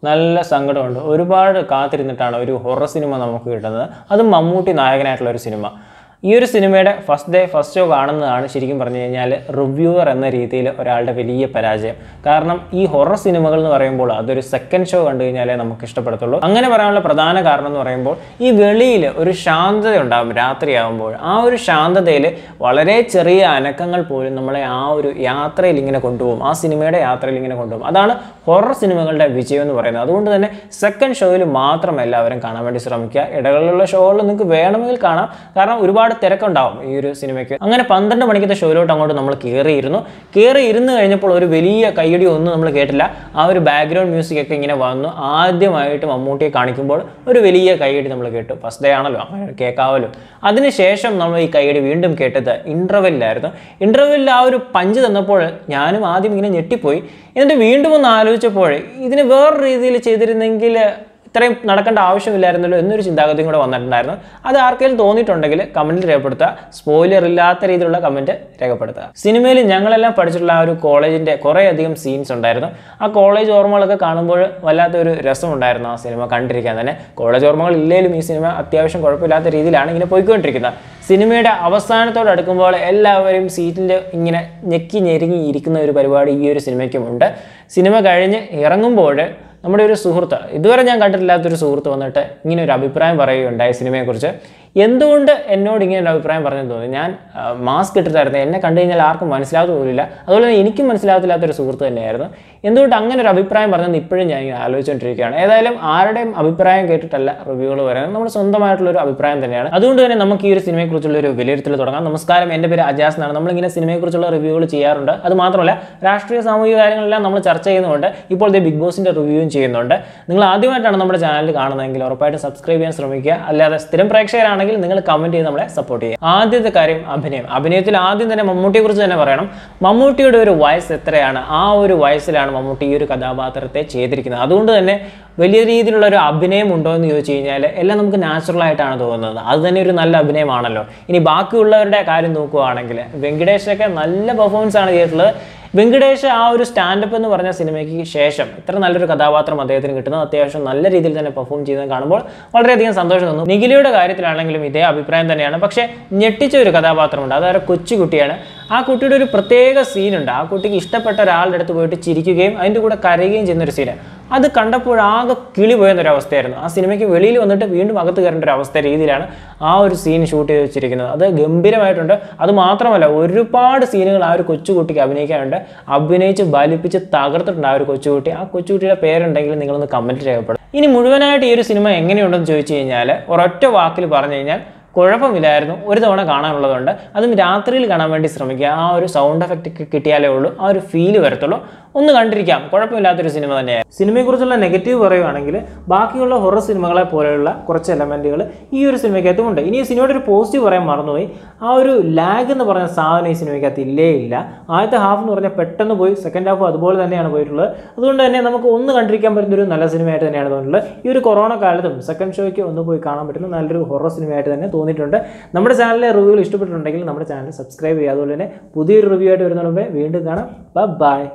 നല്ല സങ്കടമുണ്ട് ഒരുപാട് കാത്തിരുന്നിട്ടാണ് ഒരു ഹൊറർ സിനിമ നമുക്ക് കിട്ടുന്നത് അതും മമ്മൂട്ടി നായകനായിട്ടുള്ള ഒരു സിനിമ ഈ ഒരു സിനിമയുടെ ഫസ്റ്റ് ഡേ ഫസ്റ്റ് ഷോ കാണുന്നതാണ് ശരിക്കും പറഞ്ഞു കഴിഞ്ഞാൽ റിവ്യൂവർ എന്ന രീതിയിൽ ഒരാളുടെ വലിയ പരാജയം കാരണം ഈ ഹൊറർ സിനിമകൾ എന്ന് പറയുമ്പോൾ അതൊരു സെക്കൻഡ് ഷോ കണ്ടു കഴിഞ്ഞാലേ നമുക്ക് ഇഷ്ടപ്പെടത്തുള്ളൂ അങ്ങനെ പറയാനുള്ള പ്രധാന കാരണം എന്ന് പറയുമ്പോൾ ഈ വെളിയിൽ ഒരു ശാന്തത ഉണ്ടാകും രാത്രിയാകുമ്പോൾ ആ ഒരു ശാന്തതയിൽ വളരെ ചെറിയ അനക്കങ്ങൾ പോലും നമ്മളെ ആ ഒരു യാത്രയിൽ ഇങ്ങനെ കൊണ്ടുപോകും ആ സിനിമയുടെ യാത്രയിൽ ഇങ്ങനെ കൊണ്ടുപോകും അതാണ് ഹൊറർ സിനിമകളുടെ വിജയം എന്ന് പറയുന്നത് അതുകൊണ്ട് തന്നെ സെക്കൻഡ് ഷോയിൽ മാത്രം എല്ലാവരും കാണാൻ വേണ്ടി ശ്രമിക്കുക ഇടകളിലുള്ള ഷോകളിൽ നിങ്ങൾക്ക് വേണമെങ്കിൽ കാണാം കാരണം ഒരുപാട് തിരക്കുണ്ടാവും ഈ ഒരു സിനിമയ്ക്ക് അങ്ങനെ പന്ത്രണ്ട് മണിക്കത്തെ ഷോയിലോട്ട് അങ്ങോട്ട് നമ്മൾ കയറിയിരുന്നു കയറി ഇരുന്ന് കഴിഞ്ഞപ്പോൾ ഒരു വലിയ കയ്യടി ഒന്നും നമ്മൾ കേട്ടില്ല ആ ഒരു ബാക്ക്ഗ്രൗണ്ട് മ്യൂസിക് ഒക്കെ ഇങ്ങനെ വന്നു ആദ്യമായിട്ട് മമ്മൂട്ടിയെ കാണിക്കുമ്പോൾ ഒരു വലിയ കയ്യടി നമ്മൾ കേട്ടു ഫസ്റ്റ് ഡേ ആണല്ലോ അങ്ങനെ കേൾക്കാമല്ലോ അതിനുശേഷം നമ്മൾ ഈ കയ്യടി വീണ്ടും കേട്ടത് ഇൻ്റർവെല്ലായിരുന്നു ഇൻ്റർവെല്ലിൽ ആ ഒരു പഞ്ച് തന്നപ്പോൾ ഞാനും ആദ്യം ഇങ്ങനെ ഞെട്ടിപ്പോയി എന്നിട്ട് വീണ്ടും ഒന്ന് ആലോചിച്ചപ്പോൾ ഇതിന് വേറെ രീതിയിൽ ചെയ്തിരുന്നെങ്കിൽ ഇത്രയും നടക്കേണ്ട ആവശ്യമില്ലായിരുന്നല്ലോ എന്നൊരു ചിന്താഗതിയും കൂടെ വന്നിട്ടുണ്ടായിരുന്നു അത് ആർക്കെങ്കിലും തോന്നിയിട്ടുണ്ടെങ്കിൽ കമൻറ്റിൽ രേഖപ്പെടുത്തുക സ്പോയിലർ ഇല്ലാത്ത രീതിയിലുള്ള കമൻറ്റ് രേഖപ്പെടുത്തുക സിനിമയിൽ ഞങ്ങളെല്ലാം പഠിച്ചിട്ടുള്ള ആ ഒരു കോളേജിൻ്റെ കുറേയധികം സീൻസ് ഉണ്ടായിരുന്നു ആ കോളേജ് ഓർമ്മകളൊക്കെ കാണുമ്പോൾ വല്ലാത്തൊരു രസമുണ്ടായിരുന്നു ആ സിനിമ കണ്ടിരിക്കാൻ തന്നെ കോളേജ് ഓർമ്മകൾ ഇല്ലെങ്കിലും ഈ സിനിമ അത്യാവശ്യം കുഴപ്പമില്ലാത്ത രീതിയിലാണ് ഇങ്ങനെ പോയിക്കൊണ്ടിരിക്കുന്നത് സിനിമയുടെ അവസാനത്തോട് അടുക്കുമ്പോൾ എല്ലാവരും സീറ്റിൽ ഇങ്ങനെ ഞെക്കി ഞെരുങ്ങി ഇരിക്കുന്ന ഒരു പരിപാടി ഈ ഒരു സിനിമയ്ക്കുമുണ്ട് സിനിമ കഴിഞ്ഞ് ഇറങ്ങുമ്പോൾ നമ്മുടെ ഒരു സുഹൃത്ത് ഇതുവരെ ഞാൻ കണ്ടിട്ടില്ലാത്തൊരു സുഹൃത്ത് വന്നിട്ട് ഇങ്ങനെ ഒരു അഭിപ്രായം പറയുകയുണ്ടായി സിനിമയെക്കുറിച്ച് എന്തുകൊണ്ട് എന്നോട് ഇങ്ങനെ ഒരു അഭിപ്രായം പറഞ്ഞു തോന്നി ഞാൻ മാസ്ക് ഇട്ടിട്ടായിരുന്നു എന്നെ കണ്ടു കഴിഞ്ഞാൽ ആർക്കും മനസ്സിലാവത്ത് പോലില്ല അതുപോലെ തന്നെ എനിക്കും മനസ്സിലാവത്തില്ലാത്തൊരു സുഹൃത്ത് തന്നെയായിരുന്നു എന്തുകൊണ്ട് അങ്ങനെ ഒരു അഭിപ്രായം പറഞ്ഞെന്ന് ഇപ്പോഴും ഞാൻ ഇങ്ങനെ ആലോചിച്ചുകൊണ്ടിരിക്കുകയാണ് ഏതായാലും ആരുടെയും അഭിപ്രായം കേട്ടിട്ടല്ല റിവ്യൂകൾ പറയുന്നത് നമ്മുടെ സ്വന്തമായിട്ടുള്ള ഒരു അഭിപ്രായം തന്നെയാണ് അതുകൊണ്ട് തന്നെ നമുക്ക് ഈ ഒരു സിനിമയെക്കുറിച്ചുള്ള ഒരു വിലയിരുത്തൽ തുടങ്ങാം നമസ്കാരം എൻ്റെ പേര് അജാസ് എന്നാണ് നമ്മളിങ്ങനെ സിനിമയെക്കുറിച്ചുള്ള റിവ്യൂകൾ ചെയ്യാറുണ്ട് അത് മാത്രമല്ല രാഷ്ട്രീയ സാമൂഹിക കാര്യങ്ങളെല്ലാം നമ്മൾ ചർച്ച ചെയ്യുന്നുണ്ട് ഇപ്പോൾ ദേ ബിഗ് ബോസിൻ്റെ റിവ്യൂവും ചെയ്യുന്നുണ്ട് നിങ്ങൾ ആദ്യമായിട്ടാണ് നമ്മുടെ ചാനൽ കാണുന്നതെങ്കിൽ ഉറപ്പായിട്ട് സബ്സ്ക്രൈബ് ചെയ്യാൻ ശ്രമിക്കുക അല്ലാതെ സ്ഥിരം പ്രേക്ഷകരാണെങ്കിൽ നിങ്ങൾ കമൻറ്റ് ചെയ്ത് നമ്മളെ സപ്പോർട്ട് ചെയ്യുക ആദ്യത്തെ കാര്യം അഭിനയം അഭിനയത്തിൽ ആദ്യം തന്നെ മമ്മൂട്ടിയെ കുറിച്ച് തന്നെ പറയണം മമ്മൂട്ടിയുടെ ഒരു വയസ്സ് എത്രയാണ് ആ ഒരു വയസ്സിലാണ് മമ്മൂട്ടി ഈ ഒരു കഥാപാത്രത്തെ ചെയ്തിരിക്കുന്നത് അതുകൊണ്ട് തന്നെ വലിയ രീതിയിലുള്ള ഒരു അഭിനയം ഉണ്ടോ എന്ന് ചോദിച്ചു കഴിഞ്ഞാൽ എല്ലാം നമുക്ക് നാച്ചുറൽ ആയിട്ടാണ് തോന്നുന്നത് അത് തന്നെ ഒരു നല്ല അഭിനയമാണല്ലോ ഇനി ബാക്കിയുള്ളവരുടെ കാര്യം നോക്കുകയാണെങ്കിൽ വെങ്കടേഷൊക്കെ നല്ല പെർഫോമൻസ് ആണ് ചെയ്തിട്ടുള്ളത് വെങ്കടേഷ് ആ ഒരു സ്റ്റാൻഡപ്പ് എന്ന് പറഞ്ഞ സിനിമയ്ക്ക് ശേഷം ഇത്ര നല്ലൊരു കഥാപാത്രം അദ്ദേഹത്തിന് കിട്ടുന്നത് അത്യാവശ്യം നല്ല രീതിയിൽ തന്നെ പെർഫോം ചെയ്യുന്നത് കാണുമ്പോൾ വളരെയധികം സന്തോഷം തോന്നും നിഖിലയുടെ കാര്യത്തിലാണെങ്കിലും ഇതേ അഭിപ്രായം തന്നെയാണ് പക്ഷേ ഞെട്ടിച്ച ഒരു കഥാപാത്രമുണ്ട് അതൊരു കൊച്ചുകുട്ടിയാണ് ആ കുട്ടിയുടെ ഒരു പ്രത്യേക സീനുണ്ട് ആ കുട്ടിക്ക് ഇഷ്ടപ്പെട്ട ഒരാളുടെ അടുത്ത് പോയിട്ട് ചിരിക്കുകയും അതിൻ്റെ കൂടെ കരയുകയും ചെയ്യുന്ന ഒരു സീന് അത് കണ്ടപ്പോൾ ആകെ കിളി പോയെന്നൊരു അവസ്ഥയായിരുന്നു ആ സിനിമയ്ക്ക് വെളിയിൽ വന്നിട്ട് വീണ്ടും അകത്ത് കയറേണ്ട ഒരു അവസ്ഥ രീതിയിലാണ് ആ ഒരു സീൻ ഷൂട്ട് ചെയ്ത് വെച്ചിരിക്കുന്നത് അത് ഗംഭീരമായിട്ടുണ്ട് അത് മാത്രമല്ല ഒരുപാട് സീനുകൾ ആ ഒരു കൊച്ചുകുട്ടിക്ക് അഭിനയിക്കാനുണ്ട് അഭിനയിച്ച് ബലിപ്പിച്ച് തകർത്തിട്ടുണ്ട് ആ ഒരു കൊച്ചുകുട്ടി ആ കൊച്ചുകുട്ടിയുടെ പേരുണ്ടെങ്കിൽ നിങ്ങളൊന്ന് കമൻറ്റ് രേഖപ്പെടും ഇനി മുഴുവനായിട്ട് ഈ ഒരു സിനിമ എങ്ങനെയുണ്ടെന്ന് ചോദിച്ചു കഴിഞ്ഞാൽ ഒരൊറ്റ വാക്കിൽ പറഞ്ഞു കഴിഞ്ഞാൽ കുഴപ്പമില്ലായിരുന്നു ഒരു തവണ കാണാനുള്ളതുകൊണ്ട് അതും രാത്രിയിൽ കാണാൻ വേണ്ടി ശ്രമിക്കുക ആ ഒരു സൗണ്ട് എഫക്റ്റ് കിട്ടിയാലേ ഉള്ളൂ ആ ഒരു ഫീല് വരത്തുള്ളൂ ഒന്ന് കണ്ടിരിക്കാം കുഴപ്പമില്ലാത്തൊരു സിനിമ തന്നെയാണ് സിനിമയെക്കുറിച്ചുള്ള നെഗറ്റീവ് പറയുവാണെങ്കിൽ ബാക്കിയുള്ള ഹൊറർ സിനിമകളെ പോലെയുള്ള കുറച്ച് എലമെൻറ്റുകൾ ഈ ഒരു സിനിമയ്ക്കകത്തും ഉണ്ട് ഇനി ഈ സിനിമയുടെ ഒരു പോസിറ്റീവ് പറയാൻ മറന്നുപോയി ആ ഒരു ലാഗ് എന്ന് പറഞ്ഞ സാധനം ഈ സിനിമയ്ക്കകത്ത് ഇല്ലേ ഇല്ല ആദ്യത്തെ ഹാഫ് എന്ന് പറഞ്ഞാൽ പെട്ടെന്ന് പോയി സെക്കൻഡ് ഹാഫ് അതുപോലെ തന്നെയാണ് പോയിട്ടുള്ളത് അതുകൊണ്ട് തന്നെ നമുക്ക് ഒന്ന് കണ്ടിരിക്കാൻ പറ്റുന്ന ഒരു നല്ല സിനിമയായിട്ട് തന്നെയാണ് തോന്നുന്നത് ഈ ഒരു കൊറോണ കാലത്തും സെക്കൻഡ് ഷോയ്ക്ക് ഒന്ന് പോയി കാണാൻ പറ്റുന്ന നല്ലൊരു ഹൊറർ സിനിമയായിട്ട് തന്നെ തോന്നിയിട്ടുണ്ട് നമ്മുടെ ചാനലിലെ റിവ്യൂകൾ ഇഷ്ടപ്പെട്ടിട്ടുണ്ടെങ്കിൽ നമ്മുടെ ചാനൽ സബ്സ്ക്രൈബ് ചെയ്യുക അതുപോലെ തന്നെ പുതിയൊരു റിവ്യൂ ആയിട്ട് വരുന്ന മുമ്പേ വീണ്ടും കാണാം ബൈ